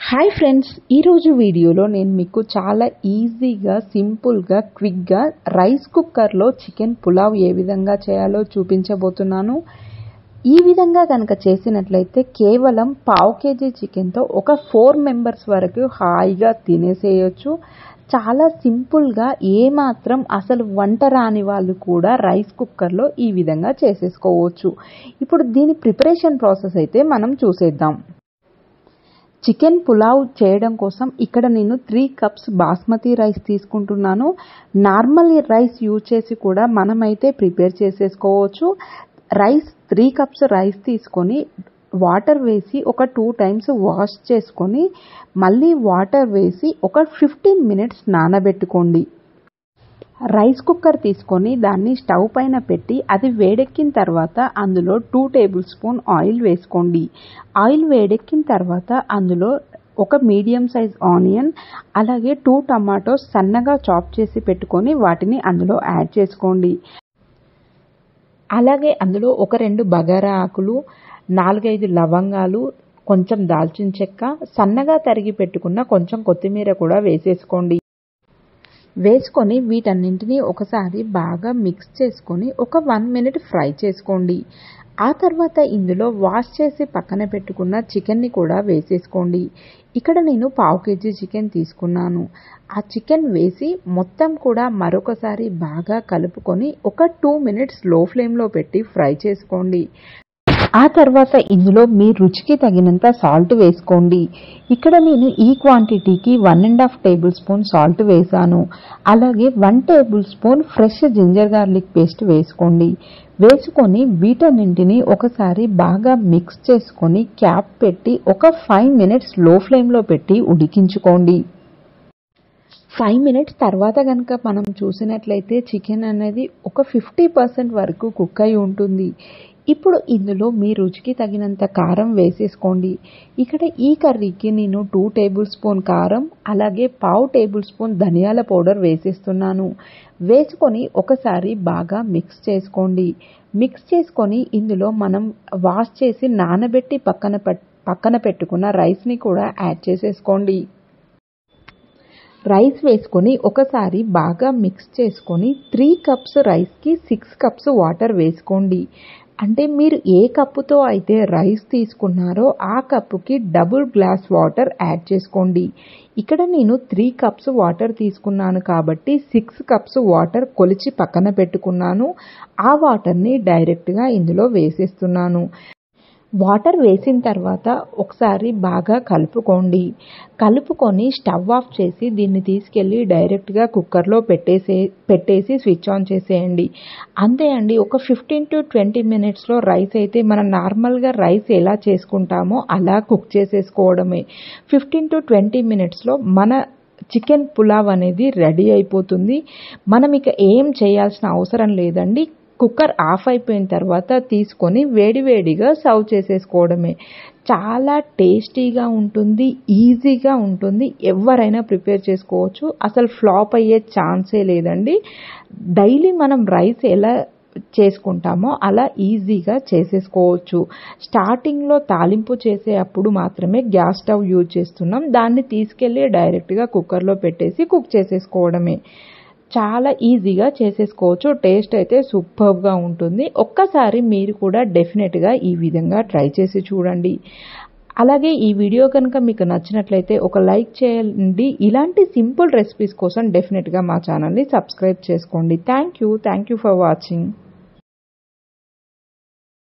hi friends ఈరోజు వీడియోలో నేను మీకు చాలా ఈజీగా సింపుల్గా క్విక్గా రైస్ కుక్కర్లో చికెన్ పులావ్ ఏ విధంగా చేయాలో చూపించబోతున్నాను ఈ విధంగా కనుక చేసినట్లయితే కేవలం పావు కేజీ చికెన్తో ఒక ఫోర్ మెంబర్స్ వరకు హాయిగా తినేసేయచ్చు చాలా సింపుల్గా ఏమాత్రం అసలు వంట రాని వాళ్ళు కూడా రైస్ కుక్కర్లో ఈ విధంగా చేసేసుకోవచ్చు ఇప్పుడు దీని ప్రిపరేషన్ ప్రాసెస్ అయితే మనం చూసేద్దాం చికెన్ పులావ్ చేయడం కోసం ఇక్కడ నేను త్రీ కప్స్ బాస్మతి రైస్ తీసుకుంటున్నాను నార్మల్ రైస్ యూజ్ చేసి కూడా మనమైతే ప్రిపేర్ చేసేసుకోవచ్చు రైస్ త్రీ కప్స్ రైస్ తీసుకొని వాటర్ వేసి ఒక టూ టైమ్స్ వాష్ చేసుకొని మళ్ళీ వాటర్ వేసి ఒక ఫిఫ్టీన్ మినిట్స్ నానబెట్టుకోండి రైస్ కుక్కర్ తీసుకొని దాన్ని స్టవ్ పైన పెట్టి అది వేడెక్కిన తర్వాత అందులో టూ టేబుల్ స్పూన్ ఆయిల్ వేసుకోండి ఆయిల్ వేడెక్కిన తర్వాత అందులో ఒక మీడియం సైజ్ ఆనియన్ అలాగే టూ టమాటోస్ సన్నగా చాప్ చేసి పెట్టుకొని వాటిని అందులో యాడ్ చేసుకోండి అలాగే అందులో ఒక రెండు బగారా ఆకులు నాలుగైదు లవంగాలు కొంచెం దాల్చిన చెక్క సన్నగా తరిగి పెట్టుకున్న కొంచెం కొత్తిమీర కూడా వేసేసుకోండి వేసుకొని వీటన్నింటినీ ఒకసారి బాగా మిక్స్ చేసుకొని ఒక వన్ మినిట్ ఫ్రై చేసుకోండి ఆ తర్వాత ఇందులో వాష్ చేసి పక్కన పెట్టుకున్న చికెన్ని కూడా వేసేసుకోండి ఇక్కడ నేను పావు కేజీ చికెన్ తీసుకున్నాను ఆ చికెన్ వేసి మొత్తం కూడా మరొకసారి బాగా కలుపుకొని ఒక టూ మినిట్స్ లో ఫ్లేమ్లో పెట్టి ఫ్రై చేసుకోండి ఆ తర్వాత ఇందులో మీ రుచికి తగినంత సాల్ట్ వేసుకోండి ఇక్కడ నేను ఈ క్వాంటిటీకి one and half tablespoon salt వేసాను అలాగే one tablespoon fresh ginger garlic paste వేసుకోండి వేసుకొని వీటన్నింటిని ఒకసారి బాగా మిక్స్ చేసుకొని క్యాప్ పెట్టి ఒక ఫైవ్ మినిట్స్ లో ఫ్లేమ్లో పెట్టి ఉడికించుకోండి ఫైవ్ మినిట్స్ తర్వాత కనుక మనం చూసినట్లయితే చికెన్ అనేది ఒక ఫిఫ్టీ పర్సెంట్ వరకు కుక్ అయి ఉంటుంది ఇప్పుడు ఇందులో మీ రుచికి తగినంత కారం వేసేసుకోండి ఇక్కడ ఈ కర్రీకి నేను టూ టేబుల్ స్పూన్ కారం అలాగే పావు టేబుల్ స్పూన్ ధనియాల పౌడర్ వేసేస్తున్నాను వేసుకొని ఒకసారి బాగా మిక్స్ చేసుకోండి మిక్స్ చేసుకొని ఇందులో మనం వాష్ చేసి నానబెట్టి పక్కన పక్కన పెట్టుకున్న రైస్ని కూడా యాడ్ చేసేసుకోండి రైస్ వేసుకొని ఒకసారి బాగా మిక్స్ చేసుకొని త్రీ కప్స్ రైస్కి సిక్స్ కప్స్ వాటర్ వేసుకోండి అంటే మీరు ఏ కప్పుతో అయితే రైస్ తీసుకున్నారో ఆ కప్పుకి డబుల్ గ్లాస్ వాటర్ యాడ్ చేసుకోండి ఇక్కడ నేను త్రీ కప్స్ వాటర్ తీసుకున్నాను కాబట్టి సిక్స్ కప్స్ వాటర్ కొలిచి పక్కన పెట్టుకున్నాను ఆ వాటర్ని డైరెక్ట్గా ఇందులో వేసేస్తున్నాను వాటర్ వేసిన తర్వాత ఒకసారి బాగా కలుపుకోండి కలుపుకొని స్టవ్ ఆఫ్ చేసి దీన్ని తీసుకెళ్ళి డైరెక్ట్గా కుక్కర్లో పెట్టేసే పెట్టేసి స్విచ్ ఆన్ చేసేయండి అంతే అండి ఒక ఫిఫ్టీన్ టు ట్వంటీ మినిట్స్లో రైస్ అయితే మనం నార్మల్గా రైస్ ఎలా చేసుకుంటామో అలా కుక్ చేసేసుకోవడమే ఫిఫ్టీన్ టు ట్వంటీ మినిట్స్లో మన చికెన్ పులావ్ అనేది రెడీ అయిపోతుంది మనం ఇక ఏం చేయాల్సిన అవసరం లేదండి కుక్కర్ ఆఫ్ అయిపోయిన తర్వాత తీసుకొని వేడివేడిగా సర్వ్ చేసేసుకోవడమే చాలా టేస్టీగా ఉంటుంది ఈజీగా ఉంటుంది ఎవరైనా ప్రిపేర్ చేసుకోవచ్చు అసలు ఫ్లాప్ అయ్యే ఛాన్సే లేదండి డైలీ మనం రైస్ ఎలా చేసుకుంటామో అలా ఈజీగా చేసేసుకోవచ్చు స్టార్టింగ్లో తాలింపు చేసే అప్పుడు మాత్రమే గ్యాస్ స్టవ్ యూజ్ చేస్తున్నాం దాన్ని తీసుకెళ్ళి డైరెక్ట్గా కుక్కర్లో పెట్టేసి కుక్ చేసేసుకోవడమే చాలా ఈజీగా చేసేసుకోవచ్చు టేస్ట్ అయితే సూపర్గా ఉంటుంది ఒక్కసారి మీరు కూడా డెఫినెట్గా ఈ విధంగా ట్రై చేసి చూడండి అలాగే ఈ వీడియో కనుక మీకు నచ్చినట్లయితే ఒక లైక్ చేయండి ఇలాంటి సింపుల్ రెసిపీస్ కోసం డెఫినెట్గా మా ఛానల్ని సబ్స్క్రైబ్ చేసుకోండి thank you thank you for watching